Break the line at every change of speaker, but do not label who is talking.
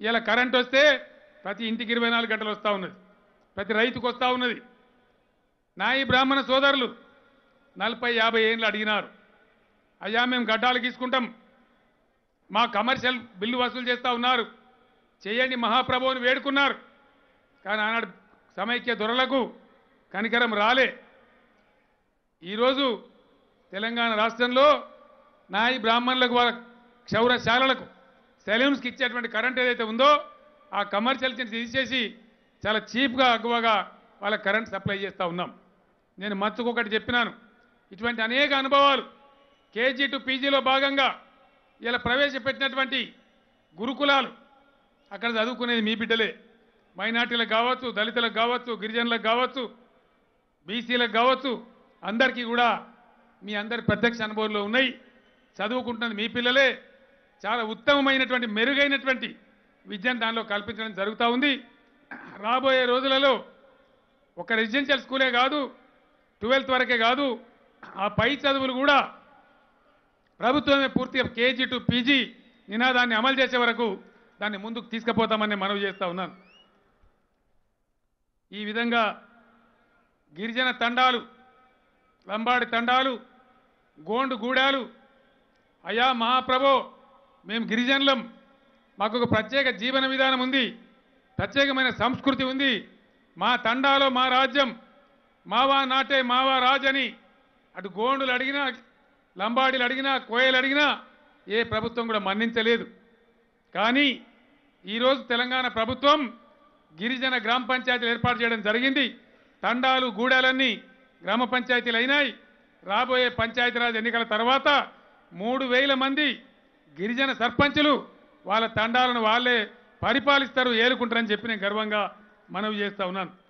ఇలా కరెంట్ వస్తే ప్రతి ఇంటికి ఇరవై నాలుగు గంటలు వస్తూ ఉన్నది ప్రతి రైతుకు వస్తూ ఉన్నది నాయి బ్రాహ్మణ సోదరులు నలభై యాభై ఏళ్ళు అడిగినారు అయ్యా మేము గడ్డాలు గీసుకుంటాం మా కమర్షియల్ బిల్లు వసూలు చేస్తూ ఉన్నారు చేయండి మహాప్రభువుని వేడుకున్నారు కానీ ఆనాడు సమైక్య దొరలకు కనికరం రాలే ఈరోజు తెలంగాణ రాష్ట్రంలో నాయి బ్రాహ్మణులకు వాళ్ళ క్షౌరశాలలకు సెలూన్స్కి ఇచ్చేటువంటి కరెంట్ ఏదైతే ఉందో ఆ కమర్షియల్ తీసేసి చాలా చీప్గా అగ్గువగా వాళ్ళ కరెంట్ సప్లై చేస్తూ ఉన్నాం నేను మచ్చుకొకటి చెప్పినాను ఇటువంటి అనేక అనుభవాలు కేజీ టు పీజీలో భాగంగా ఇలా ప్రవేశపెట్టినటువంటి గురుకులాలు అక్కడ చదువుకునేది మీ బిడ్డలే మైనార్టీలకు కావచ్చు దళితులకు కావచ్చు గిరిజనులకు కావచ్చు బీసీలకు కావచ్చు అందరికీ కూడా మీ అందరి ప్రత్యక్ష అనుభవంలో ఉన్నాయి చదువుకుంటున్నది మీ పిల్లలే చాలా ఉత్తమమైనటువంటి మెరుగైనటువంటి విద్యను దానిలో కల్పించడం జరుగుతూ ఉంది రాబోయే రోజులలో ఒక రెసిడెన్షియల్ స్కూలే కాదు ట్వెల్త్ వరకే కాదు ఆ పై చదువులు కూడా ప్రభుత్వమే పూర్తిగా కేజీ టు పీజీ నినాదాన్ని అమలు చేసే వరకు దాన్ని ముందుకు తీసుకుపోతామని మనవి చేస్తా ఉన్నాను ఈ విధంగా గిరిజన తండాలు లంబాడి తండాలు గోండు గూడాలు అయ్యా మహాప్రభో మేము గిరిజనులం మాకు ఒక ప్రత్యేక జీవన విధానం ఉంది ప్రత్యేకమైన సంస్కృతి ఉంది మా తండాలో మా రాజ్యం మావా నాటే మావా రాజ్ అని అటు గోండులు అడిగినా లంబాడీలు అడిగినా కోయలు అడిగినా ఏ ప్రభుత్వం కూడా మన్నించలేదు కానీ ఈరోజు తెలంగాణ ప్రభుత్వం గిరిజన గ్రామ పంచాయతీలు ఏర్పాటు చేయడం జరిగింది తండాలు గూడాలన్నీ గ్రామ పంచాయతీలు అయినాయి రాబోయే పంచాయతీరాజ్ ఎన్నికల తర్వాత మూడు వేల మంది గిరిజన సర్పంచులు వాళ్ళ తండాలను వాళ్ళే పరిపాలిస్తారు ఏలుకుంటారని చెప్పి నేను గర్వంగా మనవి చేస్తా ఉన్నాను